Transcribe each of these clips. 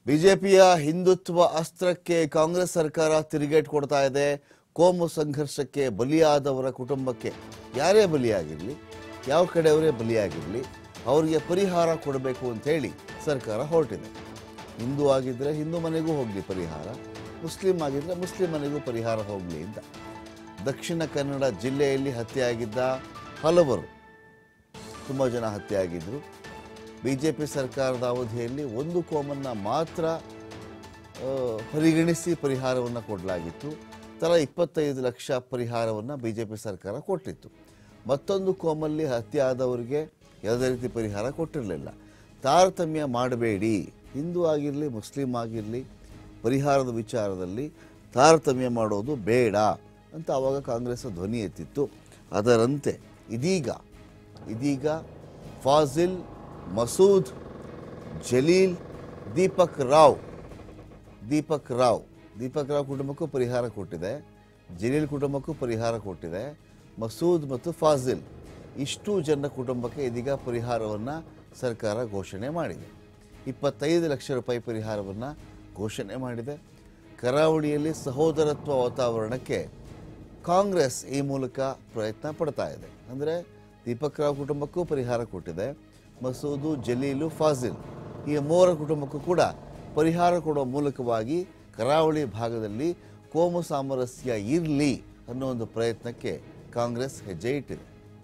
ಬಿಜೆಪಿಯ ಹಿಂದುತ್ವ ಅಸ್ತ್ರಕ್ಕೆ ಕಾಂಗ್ರೆಸ್ ಸರ್ಕಾರ ತಿರುಗೇಟ್ ಕೊಡ್ತಾ ಇದೆ ಕೋಮು ಸಂಘರ್ಷಕ್ಕೆ ಬಲಿಯಾದವರ ಕುಟುಂಬಕ್ಕೆ ಯಾರೇ ಬಲಿಯಾಗಿರಲಿ ಯಾವ ಕಡೆಯವರೇ ಬಲಿಯಾಗಿರಲಿ ಅವರಿಗೆ ಪರಿಹಾರ ಕೊಡಬೇಕು ಅಂತ ಹೇಳಿ ಸರ್ಕಾರ ಹೊರಟಿದೆ ಹಿಂದೂ ಆಗಿದ್ದರೆ ಹಿಂದೂ ಮನೆಗೂ ಹೋಗಲಿ ಪರಿಹಾರ ಮುಸ್ಲಿಂ ಆಗಿದ್ದರೆ ಮುಸ್ಲಿಂ ಮನೆಗೂ ಪರಿಹಾರ ಹೋಗಲಿ ಅಂತ ದಕ್ಷಿಣ ಕನ್ನಡ ಜಿಲ್ಲೆಯಲ್ಲಿ ಹತ್ಯೆಯಾಗಿದ್ದ ಹಲವರು ತುಂಬ ಜನ ಹತ್ಯೆಯಾಗಿದ್ದರು ಬಿ ಜೆ ಪಿ ಸರ್ಕಾರದ ಅವಧಿಯಲ್ಲಿ ಒಂದು ಕೋಮನ್ನು ಮಾತ್ರ ಆ, ಪರಿಗಣಿಸಿ ಪರಿಹಾರವನ್ನು ಕೊಡಲಾಗಿತ್ತು ತಲಾ ಇಪ್ಪತ್ತೈದು ಲಕ್ಷ ಪರಿಹಾರವನ್ನು ಬಿ ಜೆ ಪಿ ಸರ್ಕಾರ ಕೊಟ್ಟಿತ್ತು ಮತ್ತೊಂದು ಕೋಮಲ್ಲಿ ಹತ್ಯೆ ಆದವರಿಗೆ ಯಾವುದೇ ರೀತಿ ಪರಿಹಾರ ಕೊಟ್ಟಿರಲಿಲ್ಲ ತಾರತಮ್ಯ ಮಾಡಬೇಡಿ ಹಿಂದೂ ಆಗಿರಲಿ ಮುಸ್ಲಿಂ ಆಗಿರಲಿ ಪರಿಹಾರದ ವಿಚಾರದಲ್ಲಿ ತಾರತಮ್ಯ ಮಾಡೋದು ಬೇಡ ಅಂತ ಆವಾಗ ಕಾಂಗ್ರೆಸ್ ಧ್ವನಿ ಎತ್ತಿತ್ತು ಅದರಂತೆ ಇದೀಗ ಇದೀಗ ಫಾಜಿಲ್ ಮಸೂದ್ ಜಲೀಲ್ ದೀಪಕ್ ರಾವ್ ದೀಪಕ್ ರಾವ್ ದೀಪಕ್ ರಾವ್ ಕುಟುಂಬಕ್ಕೂ ಪರಿಹಾರ ಕೊಟ್ಟಿದೆ ಜಲೀಲ್ ಕುಟುಂಬಕ್ಕೂ ಪರಿಹಾರ ಕೊಟ್ಟಿದೆ ಮಸೂದ್ ಮತ್ತು ಫಾಜಿಲ್ ಇಷ್ಟು ಜನ ಕುಟುಂಬಕ್ಕೆ ಇದೀಗ ಪರಿಹಾರವನ್ನು ಸರ್ಕಾರ ಘೋಷಣೆ ಮಾಡಿದೆ ಇಪ್ಪತ್ತೈದು ಲಕ್ಷ ರೂಪಾಯಿ ಪರಿಹಾರವನ್ನು ಘೋಷಣೆ ಮಾಡಿದೆ ಕರಾವಳಿಯಲ್ಲಿ ಸಹೋದರತ್ವ ವಾತಾವರಣಕ್ಕೆ ಕಾಂಗ್ರೆಸ್ ಈ ಮೂಲಕ ಪ್ರಯತ್ನ ಪಡ್ತಾ ಇದೆ ಅಂದರೆ ದೀಪಕ್ ರಾವ್ ಕುಟುಂಬಕ್ಕೂ ಪರಿಹಾರ ಕೊಟ್ಟಿದೆ ಮಸೂದು ಜಲೀಲು ಫಾಜಿಲ್ ಈ ಮೂವರ ಕುಟುಂಬಕ್ಕೂ ಕೂಡ ಪರಿಹಾರ ಕೊಡುವ ಮೂಲಕವಾಗಿ ಕರಾವಳಿ ಭಾಗದಲ್ಲಿ ಕೋಮು ಸಾಮರಸ್ಯ ಇರಲಿ ಅನ್ನೋ ಒಂದು ಪ್ರಯತ್ನಕ್ಕೆ ಕಾಂಗ್ರೆಸ್ ಹೆಜ್ಜೆ ಇಟ್ಟಿದೆ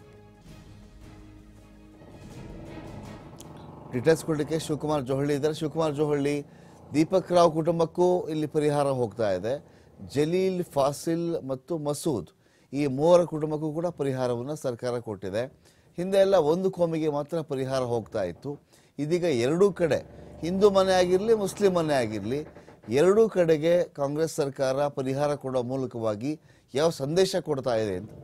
ಡೀಟೇಲ್ಸ್ ಕೊಡಲಿಕ್ಕೆ ಶಿವಕುಮಾರ್ ಜೋಹಳ್ಳಿ ಇದ್ದಾರೆ ಶಿವಕುಮಾರ್ ಜೋಹಳ್ಳಿ ದೀಪಕ್ ರಾವ್ ಕುಟುಂಬಕ್ಕೂ ಇಲ್ಲಿ ಪರಿಹಾರ ಹೋಗ್ತಾ ಇದೆ ಜಲೀಲ್ ಫಾಸಿಲ್ ಮತ್ತು ಮಸೂದ್ ಈ ಮೂವರ ಕುಟುಂಬಕ್ಕೂ ಕೂಡ ಪರಿಹಾರವನ್ನು ಸರ್ಕಾರ ಕೊಟ್ಟಿದೆ ಹಿಂದೆ ಎಲ್ಲ ಒಂದು ಕೋಮಿಗೆ ಮಾತ್ರ ಪರಿಹಾರ ಹೋಗ್ತಾ ಇತ್ತು ಇದೀಗ ಎರಡೂ ಕಡೆ ಹಿಂದೂ ಮನೆ ಆಗಿರಲಿ ಮುಸ್ಲಿಂ ಮನೆ ಆಗಿರಲಿ ಎರಡೂ ಕಡೆಗೆ ಕಾಂಗ್ರೆಸ್ ಸರ್ಕಾರ ಪರಿಹಾರ ಕೊಡೋ ಮೂಲಕವಾಗಿ ಯಾವ ಸಂದೇಶ ಕೊಡ್ತಾ ಇದೆ ಅಂತ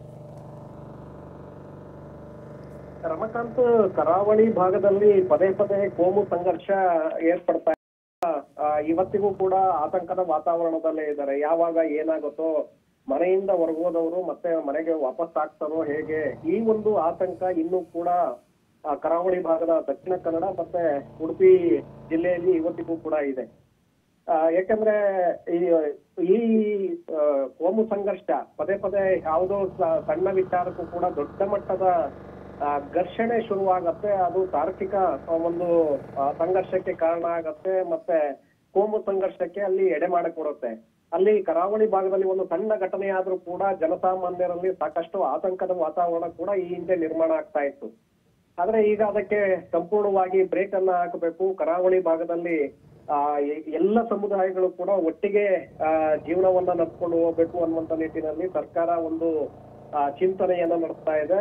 ರಮಕಾಂತ್ ಕರಾವಳಿ ಭಾಗದಲ್ಲಿ ಪದೇ ಪದೇ ಕೋಮು ಸಂಘರ್ಷ ಏರ್ಪಡ್ತಾ ಇದೆ. ಆ, ಇವತ್ತಿಗೂ ಕೂಡ ಆತಂಕದ ವಾತಾವರಣದಲ್ಲೇ ಇದ್ದಾರೆ ಯಾವಾಗ ಏನಾಗುತ್ತೋ ಮನೆಯಿಂದ ಹೊರಗೋದವರು ಮತ್ತೆ ಮನೆಗೆ ವಾಪಸ್ ಆಗ್ತಾರೋ ಹೇಗೆ ಈ ಒಂದು ಆತಂಕ ಇನ್ನೂ ಕೂಡ ಆ, ಕರಾವಳಿ ಭಾಗದ ದಕ್ಷಿಣ ಕನ್ನಡ ಮತ್ತೆ ಉಡುಪಿ ಜಿಲ್ಲೆಯಲ್ಲಿ ಇವತ್ತಿಗೂ ಕೂಡ ಇದೆ ಆ, ಯಾಕಂದ್ರೆ ಈ ಈ ಆ, ಕೋಮು ಸಂಘರ್ಷ ಪದೇ ಪದೇ ಯಾವುದೋ ಸ- ಸಣ್ಣ ವಿಚಾರಕ್ಕೂ ಕೂಡ ದೊಡ್ಡ ಮಟ್ಟದ ಆ, ಘರ್ಷಣೆ ಶುರುವಾಗತ್ತೆ ಅದು ತಾರ್ಕಿಕ ಆ, ಒಂದು ಆ, ಸಂಘರ್ಷಕ್ಕೆ ಕಾರಣ ಆಗತ್ತೆ ಮತ್ತೆ ಕೋಮು ಸಂಘರ್ಷಕ್ಕೆ ಅಲ್ಲಿ ಎಡೆ ಮಾಡಿಕೊಡುತ್ತೆ ಅಲ್ಲಿ ಕರಾವಳಿ ಭಾಗದಲ್ಲಿ ಒಂದು ಸಣ್ಣ ಘಟನೆ ಆದ್ರೂ ಕೂಡ ಜನಸಾಮಾನ್ಯರಲ್ಲಿ ಸಾಕಷ್ಟು ಆತಂಕದ ವಾತಾವರಣ ಕೂಡ ಈ ಹಿಂದೆ ನಿರ್ಮಾಣ ಆಗ್ತಾ ಇತ್ತು ಆದ್ರೆ ಈಗ ಅದಕ್ಕೆ ಸಂಪೂರ್ಣವಾಗಿ ಬ್ರೇಕ್ ಅನ್ನ ಹಾಕಬೇಕು ಕರಾವಳಿ ಭಾಗದಲ್ಲಿ ಆ ಎ- ಎಲ್ಲ ಸಮುದಾಯಗಳು ಕೂಡ ಒಟ್ಟಿಗೆ ಆ ಜೀವನವನ್ನ ನಡೆಸ್ಕೊಂಡು ಹೋಗ್ಬೇಕು ಅನ್ನುವಂತ ನಿಟ್ಟಿನಲ್ಲಿ ಸರ್ಕಾರ ಒಂದು ಆ, ಚಿಂತನೆಯನ್ನ ನಡೆಸ್ತಾ ಇದೆ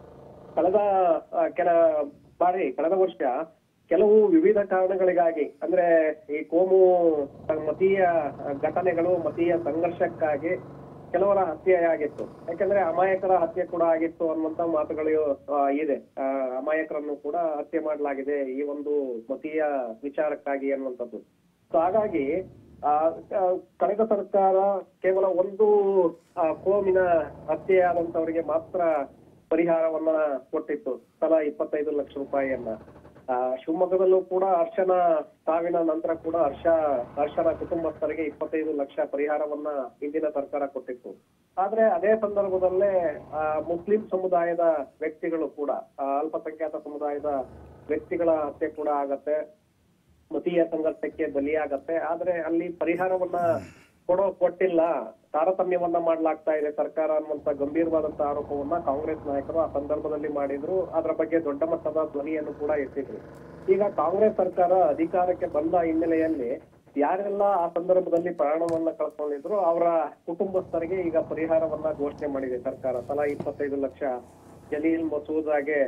ಕಳೆದ ಆ, ಕೆಲ ಬಾರಿ ಕಳೆದ ವರ್ಷ ಕೆಲವು ವಿವಿಧ ಕಾರಣಗಳಿಗಾಗಿ ಅಂದ್ರೆ ಈ ಕೋಮು ಮತೀಯ ಘಟನೆಗಳು ಮತೀಯ ಸಂಘರ್ಷಕ್ಕಾಗಿ ಕೆಲವರ ಹತ್ಯೆ ಆಗಿತ್ತು ಯಾಕಂದ್ರೆ ಅಮಾಯಕರ ಹತ್ಯೆ ಕೂಡ ಆಗಿತ್ತು ಅನ್ನುವಂತ ಮಾತುಗಳು ಆ, ಇದೆ ಆ, ಅಮಾಯಕರನ್ನು ಕೂಡ ಹತ್ಯೆ ಮಾಡಲಾಗಿದೆ ಈ ಒಂದು ಮತೀಯ ವಿಚಾರಕ್ಕಾಗಿ ಅನ್ನುವಂಥದ್ದು ಸೊ ಹಾಗಾಗಿ ಆ, ಆ, ಕಳೆದ ಸರ್ಕಾರ ಕೇವಲ ಒಂದು ಆ, ಕೋಮಿನ ಹತ್ಯೆಯಾದಂತವರಿಗೆ ಮಾತ್ರ ಪರಿಹಾರವನ್ನ ಕೊಟ್ಟಿತ್ತು ತಲಾ ಇಪ್ಪತ್ತೈದು ಲಕ್ಷ ರೂಪಾಯಿಯನ್ನ ಆ, ಶಿವಮೊಗ್ಗದಲ್ಲೂ ಕೂಡ ಹರ್ಷನ ಸಾವಿನ ನಂತರ ಕೂಡ ಹರ್ಷ ಹರ್ಷನ ಕುಟುಂಬಸ್ಥರಿಗೆ ಇಪ್ಪತ್ತೈದು ಲಕ್ಷ ಪರಿಹಾರವನ್ನ ಹಿಂದಿನ ಸರ್ಕಾರ ಕೊಟ್ಟಿತ್ತು ಆದ್ರೆ ಅದೇ ಸಂದರ್ಭದಲ್ಲೇ ಆ, ಮುಸ್ಲಿಂ ಸಮುದಾಯದ ವ್ಯಕ್ತಿಗಳು ಕೂಡ ಆ, ಅಲ್ಪಸಂಖ್ಯಾತ ಸಮುದಾಯದ ವ್ಯಕ್ತಿಗಳ ಹತ್ಯೆ ಕೂಡ ಆಗತ್ತೆ ಮತೀಯ ಸಂಘರ್ಷಕ್ಕೆ ಬಲಿಯಾಗತ್ತೆ ಆದ್ರೆ ಅಲ್ಲಿ ಪರಿಹಾರವನ್ನ ಕೊಡೋ ಕೊಟ್ಟಿಲ್ಲ ತಾರತಮ್ಯವನ್ನ ಮಾಡ್ಲಾಗ್ತಾ ಇದೆ ಸರ್ಕಾರ ಅನ್ನುವಂತ ಗಂಭೀರವಾದಂತ ಆರೋಪವನ್ನ ಕಾಂಗ್ರೆಸ್ ನಾಯಕರು ಆ ಸಂದರ್ಭದಲ್ಲಿ ಮಾಡಿದ್ರು ಅದರ ಬಗ್ಗೆ ದೊಡ್ಡ ಮಟ್ಟದ ಧ್ವನಿಯನ್ನು ಕೂಡ ಎತ್ತಿದ್ರು ಈಗ ಕಾಂಗ್ರೆಸ್ ಸರ್ಕಾರ ಅಧಿಕಾರಕ್ಕೆ ಬಂದ ಹಿನ್ನೆಲೆಯಲ್ಲಿ ಯಾರೆಲ್ಲ ಆ ಸಂದರ್ಭದಲ್ಲಿ ಪ್ರಾಣವನ್ನ ಕಳ್ಕೊಂಡಿದ್ರು ಅವರ ಕುಟುಂಬಸ್ಥರಿಗೆ ಈಗ ಪರಿಹಾರವನ್ನ ಘೋಷಣೆ ಮಾಡಿದೆ ಸರ್ಕಾರ ತಲಾ ಇಪ್ಪತ್ತೈದು ಲಕ್ಷ ಜಲೀಲ್ ಮಸೂದ್ ಹಾಗೆ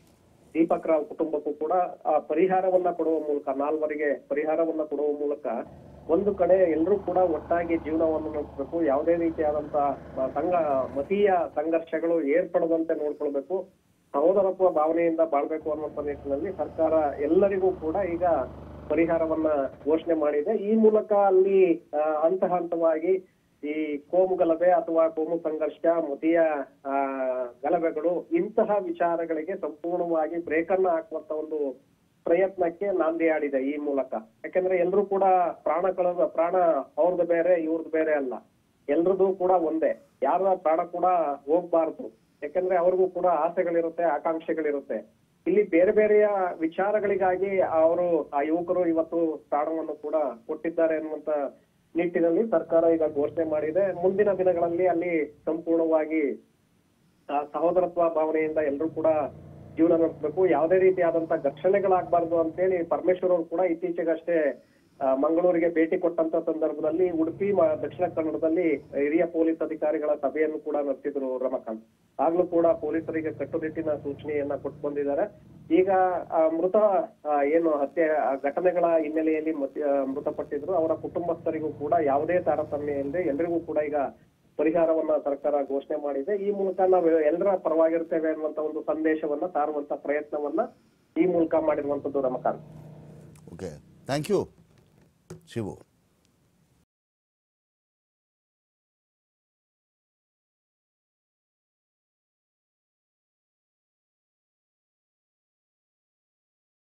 ದೀಪಕ್ ರಾವ್ ಕುಟುಂಬಕ್ಕೂ ಕೂಡ ಆ ಪರಿಹಾರವನ್ನ ಕೊಡುವ ಮೂಲಕ ನಾಲ್ವರಿಗೆ ಪರಿಹಾರವನ್ನ ಕೊಡುವ ಮೂಲಕ ಒಂದು ಕಡೆ ಎಲ್ಲರೂ ಕೂಡ ಒಟ್ಟಾಗಿ ಜೀವನವನ್ನು ನಡೆಸಬೇಕು ಯಾವುದೇ ರೀತಿಯಾದಂತ ಆ, ಸಂಘ ಮತೀಯ ಸಂಘರ್ಷಗಳು ಏರ್ಪಡದಂತೆ ನೋಡ್ಕೊಳ್ಬೇಕು ಸಹೋದರತ್ವ ಭಾವನೆಯಿಂದ ಬಾಳ್ಬೇಕು ಅನ್ನುವಂತ ನಿಟ್ಟಿನಲ್ಲಿ ಸರ್ಕಾರ ಎಲ್ಲರಿಗೂ ಕೂಡ ಈಗ ಪರಿಹಾರವನ್ನ ಘೋಷಣೆ ಮಾಡಿದೆ ಈ ಮೂಲಕ ಅಲ್ಲಿ ಆ, ಹಂತ ಹಂತವಾಗಿ ಈ ಕೋಮು ಗಲಭೆ ಅಥವಾ ಕೋಮು ಸಂಘರ್ಷ ಮತೀಯ ಆ, ಗಲಭೆಗಳು ಇಂತಹ ವಿಚಾರಗಳಿಗೆ ಸಂಪೂರ್ಣವಾಗಿ ಬ್ರೇಕ್ ಅನ್ನ ಹಾಕುವಂತ ಒಂದು ಪ್ರಯತ್ನಕ್ಕೆ ನಾಂದಿ ಆಡಿದೆ ಈ ಮೂಲಕ ಯಾಕಂದ್ರೆ ಎಲ್ರು ಕೂಡ ಪ್ರಾಣ ಕಳೆದ ಪ್ರಾಣ ಅವ್ರದ್ದು ಬೇರೆ ಇವ್ರದ್ದು ಬೇರೆ ಅಲ್ಲ ಎಲ್ರದ್ದು ಕೂಡ ಒಂದೇ ಯಾರ ಪ್ರಾಣ ಕೂಡ ಹೋಗ್ಬಾರ್ದು ಯಾಕಂದ್ರೆ ಅವ್ರಿಗೂ ಕೂಡ ಆಸೆಗಳಿರುತ್ತೆ ಆಕಾಂಕ್ಷೆಗಳಿರುತ್ತೆ ಇಲ್ಲಿ ಬೇರೆ ಬೇರೆಯ ವಿಚಾರಗಳಿಗಾಗಿ ಅವರು ಆ ಯುವಕರು ಇವತ್ತು ಪ್ರಾಣವನ್ನು ಕೂಡ ಕೊಟ್ಟಿದ್ದಾರೆ ಅನ್ನುವಂತ ನಿಟ್ಟಿನಲ್ಲಿ ಸರ್ಕಾರ ಈಗ ಘೋಷಣೆ ಮಾಡಿದೆ ಮುಂದಿನ ದಿನಗಳಲ್ಲಿ ಅಲ್ಲಿ ಸಂಪೂರ್ಣವಾಗಿ ಆ ಸಹೋದರತ್ವ ಭಾವನೆಯಿಂದ ಎಲ್ಲರೂ ಕೂಡ ಜೀವನ ನಡೆಸಬೇಕು ಯಾವುದೇ ರೀತಿಯಾದಂತ ಘರ್ಷಣೆಗಳಾಗಬಾರ್ದು ಅಂತೇಳಿ ಪರಮೇಶ್ವರ್ ಅವರು ಕೂಡ ಇತ್ತೀಚೆಗಷ್ಟೇ ಆ, ಮಂಗಳೂರಿಗೆ ಭೇಟಿ ಕೊಟ್ಟಂತ ಸಂದರ್ಭದಲ್ಲಿ ಉಡುಪಿ ಮ- ದಕ್ಷಿಣ ಕನ್ನಡದಲ್ಲಿ ಹಿರಿಯ ಪೊಲೀಸ್ ಅಧಿಕಾರಿಗಳ ಸಭೆಯನ್ನು ಕೂಡ ನಡೆಸಿದ್ರು ರಮಕಾಂತ್ ಆಗ್ಲೂ ಕೂಡ ಪೊಲೀಸರಿಗೆ ಕಟ್ಟುನಿಟ್ಟಿನ ಸೂಚನೆಯನ್ನ ಕೊಟ್ಟು ಬಂದಿದ್ದಾರೆ ಈಗ ಆ, ಮೃತ ಆ, ಏನು ಹತ್ಯೆ ಆ, ಘಟನೆಗಳ ಹಿನ್ನೆಲೆಯಲ್ಲಿ ಮತ್- ಆ, ಮೃತಪಟ್ಟಿದ್ರು ಅವರ ಕುಟುಂಬಸ್ಥರಿಗೂ ಕೂಡ ಯಾವುದೇ ತಾರತಮ್ಯ ಇಲ್ಲದೆ ಎಲ್ರಿಗೂ ಕೂಡ ಈಗ ಪರಿಹಾರವನ್ನ ಸರ್ಕಾರ ಘೋಷಣೆ ಮಾಡಿದೆ ಈ ಮೂಲಕ ನಾವು ಎಲ್ಲರ ಪರವಾಗಿರ್ತೇವೆ ಅನ್ನುವಂತ ಒಂದು ಸಂದೇಶವನ್ನ ಸಾರುವಂತ ಪ್ರಯತ್ನವನ್ನ ಈ ಮೂಲಕ ಮಾಡಿರುವಂತದ್ದು Ramakanth okay thank you Shivu